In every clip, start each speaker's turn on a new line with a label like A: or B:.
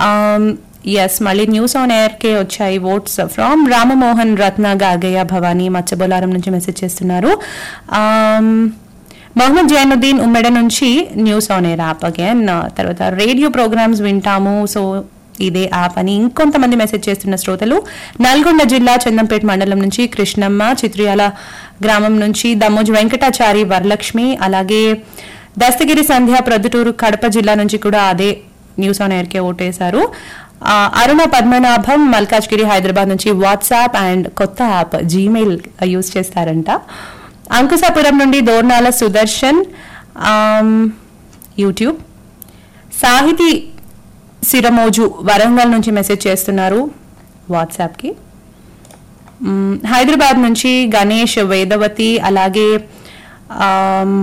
A: Yes మళ్ళీ news on air కే వచ్చాయి ఓట్స్ ఫ్రమ్ రామమోహన్ రత్న గాగయ్య భవానీ మత్స్యబోలారం నుంచి మెసేజ్ చేస్తున్నారు Um, మొహమ్మద్ జైనుద్దీన్ ఉమ్మెడ నుంచి news on air app again తర్వాత రేడియో ప్రోగ్రామ్స్ వింటాము సో ఇదే యాప్ అని ఇంకొంతమంది మెసేజ్ చేస్తున్న శ్రోతలు నల్గొండ జిల్లా చందంపేట మండలం నుంచి కృష్ణమ్మ చిత్రియాల గ్రామం నుంచి దమ్మోజు వెంకటాచారి వరలక్ష్మి అలాగే దస్తగిరి సంధ్య ప్రొద్దుటూరు కడప జిల్లా నుంచి కూడా అదే న్యూస్ ఆన్ ఎయిర్కే ఓటేశారు ఆ, అరుణ పద్మనాభం మల్కాజ్గిరి హైదరాబాద్ నుంచి వాట్సాప్ అండ్ కొత్త యాప్ జీమెయిల్ యూజ్ చేస్తారంట అంకుశాపురం నుండి దోర్నాల సుదర్శన్ ఆమ్, యూట్యూబ్ సాహితీ సిరమోజు వరంగల్ నుంచి మెసేజ్ చేస్తున్నారు వాట్సాప్కి మ్, హైదరాబాద్ నుంచి గణేష్ వేదవతి అలాగే ఆమ్,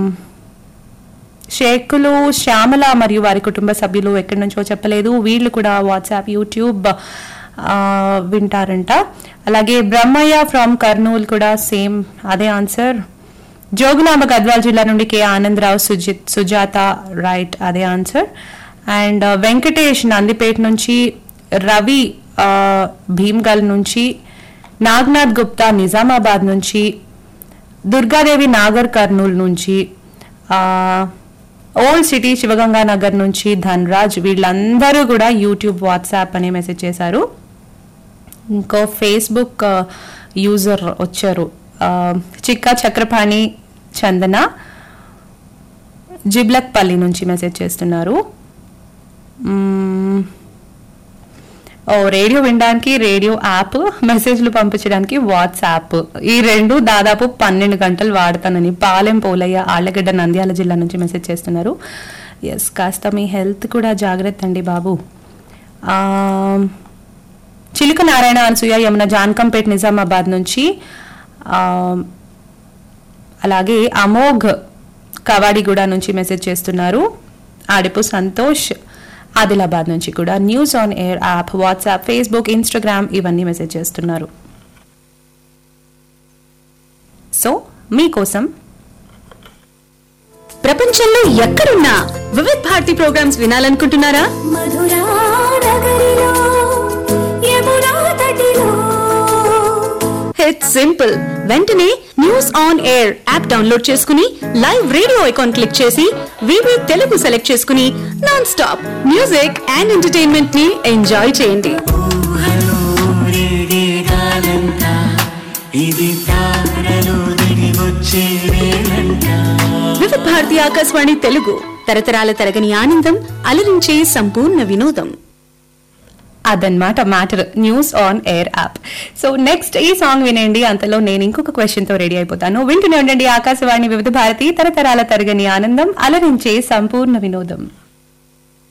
A: షేకులు శ్యామల మరియు వారి కుటుంబ సభ్యులు ఎక్కడి నుంచో చెప్పలేదు వీళ్ళు కూడా వాట్సాప్ యూట్యూబ్ ఆ, వింటారంట అలాగే బ్రహ్మయ్య ఫ్రమ్ కర్నూలు కూడా సేమ్ అదే ఆన్సర్ జోగులాంబ గద్వాల్ జిల్లా నుండి కె ఆనందరావు సుజిత్ సుజాత రైట్ అదే ఆన్సర్ అండ్ వెంకటేష్ నందిపేట నుంచి రవి ఆ, భీమ్గల్ నుంచి నాగ్నాథ్ గుప్తా నిజామాబాద్ నుంచి దుర్గాదేవి నాగర్ కర్నూలు నుంచి ఆ, ఓల్డ్ సిటీ శివగంగా నగర్ నుంచి ధన్రాజ్ వీళ్ళందరూ కూడా యూట్యూబ్ వాట్సాప్ అనే మెసేజ్ చేశారు ఇంకో ఫేస్బుక్ ఆ, యూజర్ వచ్చారు ఆ, చిక్కా చక్రపాణి చందన జిబ్లక్పల్లి నుంచి మెసేజ్ చేస్తున్నారు మ్మ్. ఓ రేడియో వినడానికి రేడియో యాప్ మెసేజ్లు పంపించడానికి వాట్సాప్ ఈ రెండు దాదాపు పన్నెండు గంటలు వాడతానని పాలెం పోలయ్య ఆళ్లగడ్డ నంద్యాల జిల్లా నుంచి మెసేజ్ చేస్తున్నారు ఎస్ కాస్త మీ హెల్త్ కూడా జాగ్రత్త అండి బాబు ఆ, చిలుక నారాయణ అనసూయ యమున జాన్కంపేట్ నిజామాబాద్ నుంచి ఆ, అలాగే అమోఘ్ కవాడిగూడ నుంచి మెసేజ్ చేస్తున్నారు ఆడిపు సంతోష్ ఆదిలాబాద్ నుంచి కూడా news on air app WhatsApp Facebook Instagram ఇవన్నీ మెసేజ్ చేస్తున్నారు సో మీకోసం
B: ప్రపంచంలో ఎక్కడున్నా వివిధ్ భారతి ప్రోగ్రామ్స్ వినాలనుకుంటున్నారా
C: మధురా నగరిలో యమునా తటిలో
B: ఇట్స్ సింపుల్ వెంటనే news on air app download చేసుకుని లైవ్ రేడియో ఐకాన్ క్లిక్ చేసి వివి తెలుగు సెలెక్ట్ చేసుకుని non stop music and entertainment ని ఎంజాయ్ చేయండి
D: ఇది తారలు దిగి వచ్చే వేళంట
B: వివిధ భారతి ఆకాశవాణి తెలుగు తరతరాల తరగని ఆనందం అలరించే సంపూర్ణ వినోదం
A: అదన్నమాట matter news on air app so next ఈ సాంగ్ వినండి అంతలో నేను ఇంకొక క్వశ్చన్ తో రెడీ అయిపోతాను వింటూనే ఉండండి ఆకాశవాణి వివిధ భారతి తరతరాల తరగని ఆనందం అలరించే సంపూర్ణ వినోదం